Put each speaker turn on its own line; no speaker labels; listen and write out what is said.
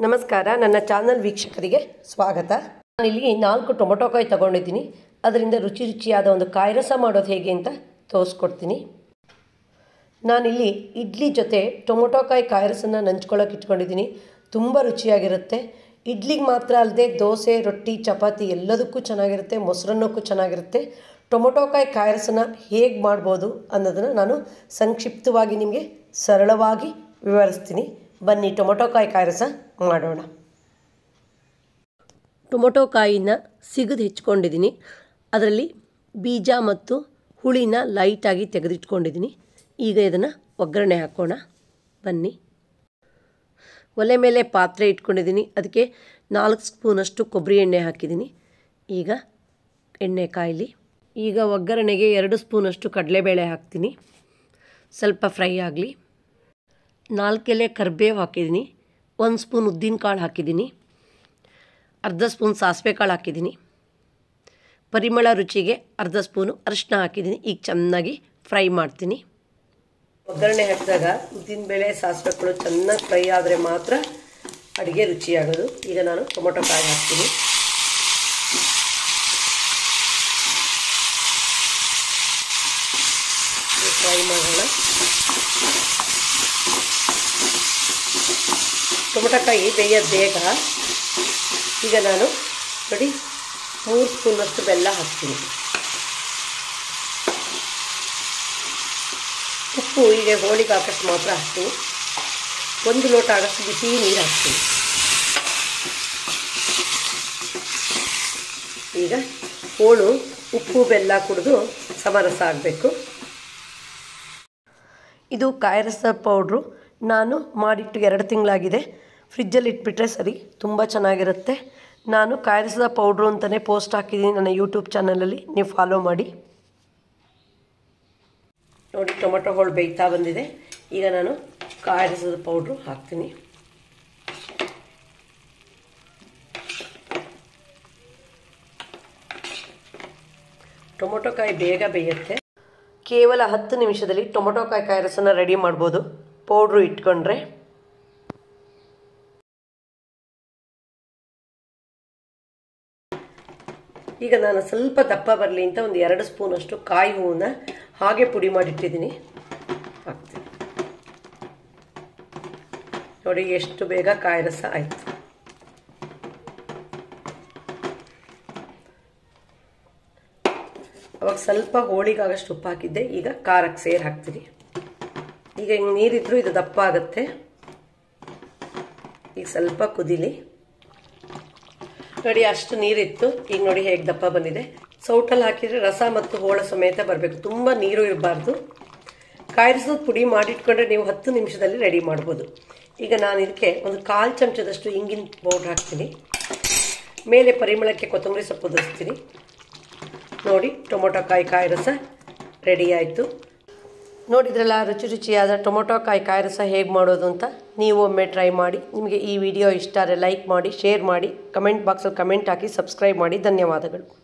ನಮಸ್ಕಾರ ನನ್ನ ಚಾನಲ್ ವೀಕ್ಷಕರಿಗೆ ಸ್ವಾಗತ ನಾನಿಲ್ಲಿ ನಾಲ್ಕು ಟೊಮೊಟೊ ಕಾಯಿ ತಗೊಂಡಿದ್ದೀನಿ ಅದರಿಂದ ರುಚಿ ರುಚಿಯಾದ ಒಂದು ಕಾಯಿ ರಸ ಮಾಡೋದು ಹೇಗೆ ಅಂತ ತೋರಿಸ್ಕೊಡ್ತೀನಿ ನಾನಿಲ್ಲಿ ಇಡ್ಲಿ ಜೊತೆ ಟೊಮೊಟೊ ಕಾಯಿ ಕಾಯಿ ರಸನ ನಂಚ್ಕೊಳ್ಳೋಕೆ ಇಟ್ಕೊಂಡಿದ್ದೀನಿ ತುಂಬ ರುಚಿಯಾಗಿರುತ್ತೆ ಇಡ್ಲಿಗೆ ಮಾತ್ರ ಅಲ್ಲದೆ ದೋಸೆ ರೊಟ್ಟಿ ಚಪಾತಿ ಎಲ್ಲದಕ್ಕೂ ಚೆನ್ನಾಗಿರುತ್ತೆ ಮೊಸರನ್ನಕ್ಕೂ ಚೆನ್ನಾಗಿರುತ್ತೆ ಟೊಮೊಟೊ ಕಾಯಿ ಕಾಯಿ ರಸನ ಹೇಗೆ ಮಾಡ್ಬೋದು ಅನ್ನೋದನ್ನು ನಾನು ಸಂಕ್ಷಿಪ್ತವಾಗಿ ನಿಮಗೆ ಸರಳವಾಗಿ ವಿವರಿಸ್ತೀನಿ ಬನ್ನಿ ಟೊಮೊಟೊ ಕಾಯಿ ಕಾಯಿ ರಸ ಮಾಡೋಣ ಟೊಮೊಟೊ ಕಾಯಿನ ಸಿಗದು ಹೆಚ್ಕೊಂಡಿದ್ದೀನಿ ಅದರಲ್ಲಿ ಬೀಜ ಮತ್ತು ಹುಳಿನ ಲೈಟಾಗಿ ತೆಗೆದಿಟ್ಕೊಂಡಿದ್ದೀನಿ ಈಗ ಇದನ್ನು ಒಗ್ಗರಣೆ ಹಾಕೋಣ ಬನ್ನಿ ಒಲೆ ಮೇಲೆ ಪಾತ್ರೆ ಇಟ್ಕೊಂಡಿದ್ದೀನಿ ಅದಕ್ಕೆ ನಾಲ್ಕು ಸ್ಪೂನಷ್ಟು ಕೊಬ್ಬರಿ ಎಣ್ಣೆ ಹಾಕಿದ್ದೀನಿ ಈಗ ಎಣ್ಣೆ ಕಾಯಲಿ ಈಗ ಒಗ್ಗರಣೆಗೆ ಎರಡು ಸ್ಪೂನಷ್ಟು ಕಡಲೆಬೇಳೆ ಹಾಕ್ತೀನಿ ಸ್ವಲ್ಪ ಫ್ರೈ ಆಗಲಿ ನಾಲ್ಕೆಲೆ ಕರಿಬೇವು ಹಾಕಿದ್ದೀನಿ ಒಂದು ಸ್ಪೂನ್ ಉದ್ದಿನ ಕಾಳು ಹಾಕಿದ್ದೀನಿ ಅರ್ಧ ಸ್ಪೂನ್ ಸಾಸಿವೆ ಕಾಳು ಹಾಕಿದ್ದೀನಿ ಪರಿಮಳ ರುಚಿಗೆ ಅರ್ಧ ಸ್ಪೂನು ಅರಿಶಿನ ಹಾಕಿದ್ದೀನಿ ಈಗ ಚೆನ್ನಾಗಿ ಫ್ರೈ ಮಾಡ್ತೀನಿ ಒಗ್ಗರಣೆ ಹಾಕಿದಾಗ ಉದ್ದಿನಬೇಳೆ ಸಾಸಿವೆ ಕಾಳು ಚೆನ್ನಾಗಿ ಫ್ರೈ ಆದರೆ ಮಾತ್ರ ಅಡುಗೆ ರುಚಿಯಾಗೋದು ಈಗ ನಾನು ಟೊಮೊಟೊ ಕಾಯಿ ಹಾಕ್ತೀನಿ ಫ್ರೈ ಮಾಡೋಣ ಟೊಮೊಟೊಕಾಯಿ ಬೇಯೋದು ಬೇಗ ಈಗ ನಾನು ನೋಡಿ ಮೂರು ಸ್ಪೂನಷ್ಟು ಬೆಲ್ಲ ಹಾಕ್ತೀನಿ ಉಪ್ಪು ಈಗ ಹೋಳಿಗೆ ಹಾಕಷ್ಟು ಮಾತ್ರ ಹಾಕ್ತೀನಿ ಒಂದು ಲೋಟ ಆಗಷ್ಟು ಬಿಸಿ ನೀರು ಹಾಕ್ತೀನಿ ಈಗ ಹೋಳು ಉಪ್ಪು ಬೆಲ್ಲ ಕುಡಿದು ಸಮರಸ ಆಗಬೇಕು ಇದು ಕಾಯರಸ ಪೌಡ್ರು ನಾನು ಮಾಡಿಟ್ಟು ಎರಡು ತಿಂಗಳಾಗಿದೆ ಫ್ರಿಜ್ಜಲ್ಲಿ ಇಟ್ಬಿಟ್ರೆ ಸರಿ ತುಂಬ ಚೆನ್ನಾಗಿರುತ್ತೆ ನಾನು ಕಾಯರಸದ ಪೌಡ್ರು ಅಂತಲೇ ಪೋಸ್ಟ್ ಹಾಕಿದ್ದೀನಿ ನನ್ನ ಯೂಟ್ಯೂಬ್ ಚಾನಲಲ್ಲಿ ನೀವು ಫಾಲೋ ಮಾಡಿ ನೋಡಿ ಟೊಮೊಟೊ ಹೋಳು ಬೇಯ್ತಾ ಬಂದಿದೆ ಈಗ ನಾನು ಕಾಯರಸದ ಪೌಡ್ರು ಹಾಕ್ತೀನಿ ಟೊಮೊಟೊ ಕಾಯಿ ಬೇಗ ಬೇಯುತ್ತೆ ಕೇವಲ ಹತ್ತು ನಿಮಿಷದಲ್ಲಿ ಟೊಮೊಟೊ ಕಾಯಿ ಕಾಯಿ ರಸನ ರೆಡಿ ಮಾಡ್ಬೋದು ಪೌಡ್ರು ಇಟ್ಕೊಂಡ್ರೆ ಈಗ ನಾನು ಸ್ವಲ್ಪ ದಪ್ಪ ಬರಲಿ ಅಂತ ಒಂದು ಎರಡು ಸ್ಪೂನಷ್ಟು ಕಾಯಿ ಹೂವನ್ನ ಹಾಗೆ ಪುಡಿ ಮಾಡಿಟ್ಟಿದ್ದೀನಿ ಹಾಕ್ತೀನಿ ನೋಡಿ ಎಷ್ಟು ಬೇಗ ಕಾಯಿ ರಸ ಆಯಿತು ಅವಾಗ ಸ್ವಲ್ಪ ಹೋಳಿಗಾಗಷ್ಟು ಉಪ್ಪು ಹಾಕಿದ್ದೆ ಈಗ ಖಾರಕ್ಕೆ ಸೇರಿ ಹಾಕ್ತೀನಿ ಈಗ ಹಿಂಗೆ ನೀರಿದ್ರು ಇದು ದಪ್ಪ ಆಗುತ್ತೆ ಈಗ ಸ್ವಲ್ಪ ಕುದಿಲಿ ನೋಡಿ ಅಷ್ಟು ನೀರಿತ್ತು ಈಗ ನೋಡಿ ಹೇಗೆ ದಪ್ಪ ಬಂದಿದೆ ಸೌಟಲ್ಲಿ ಹಾಕಿದರೆ ರಸ ಮತ್ತು ಹೋಳ ಸಮೇತ ಬರಬೇಕು ತುಂಬ ನೀರು ಇರಬಾರ್ದು ಕಾಯಿಸೋದು ಪುಡಿ ಮಾಡಿಟ್ಕೊಂಡ್ರೆ ನೀವು ಹತ್ತು ನಿಮಿಷದಲ್ಲಿ ರೆಡಿ ಮಾಡ್ಬೋದು ಈಗ ನಾನು ಇದಕ್ಕೆ ಒಂದು ಕಾಲು ಚಮಚದಷ್ಟು ಇಂಗಿನ ಪೌಡ್ರ್ ಹಾಕ್ತೀನಿ ಮೇಲೆ ಪರಿಮಳಕ್ಕೆ ಕೊತ್ತಂಬರಿ ಸೊಪ್ಪು ಉದಿಸ್ತೀನಿ ನೋಡಿ ಟೊಮೊಟೊ ಕಾಯಿ ಕಾಯಿ ರಸ ರೆಡಿ ಆಯಿತು ನೋಡಿದ್ರಲ್ಲ ರುಚಿ ರುಚಿಯಾದ ಟೊಮೊಟೊ ಕಾಯಿ ಕಾಯಿ ರಸ ಹೇಗೆ ಮಾಡೋದು ಅಂತ ನೀವು ಒಮ್ಮೆ ಟ್ರೈ ಮಾಡಿ ನಿಮಗೆ ಈ ವಿಡಿಯೋ ಇಷ್ಟ ಆದರೆ ಲೈಕ್ ಮಾಡಿ ಶೇರ್ ಮಾಡಿ ಕಮೆಂಟ್ ಬಾಕ್ಸಲ್ಲಿ ಕಮೆಂಟ್ ಹಾಕಿ ಸಬ್ಸ್ಕ್ರೈಬ್ ಮಾಡಿ ಧನ್ಯವಾದಗಳು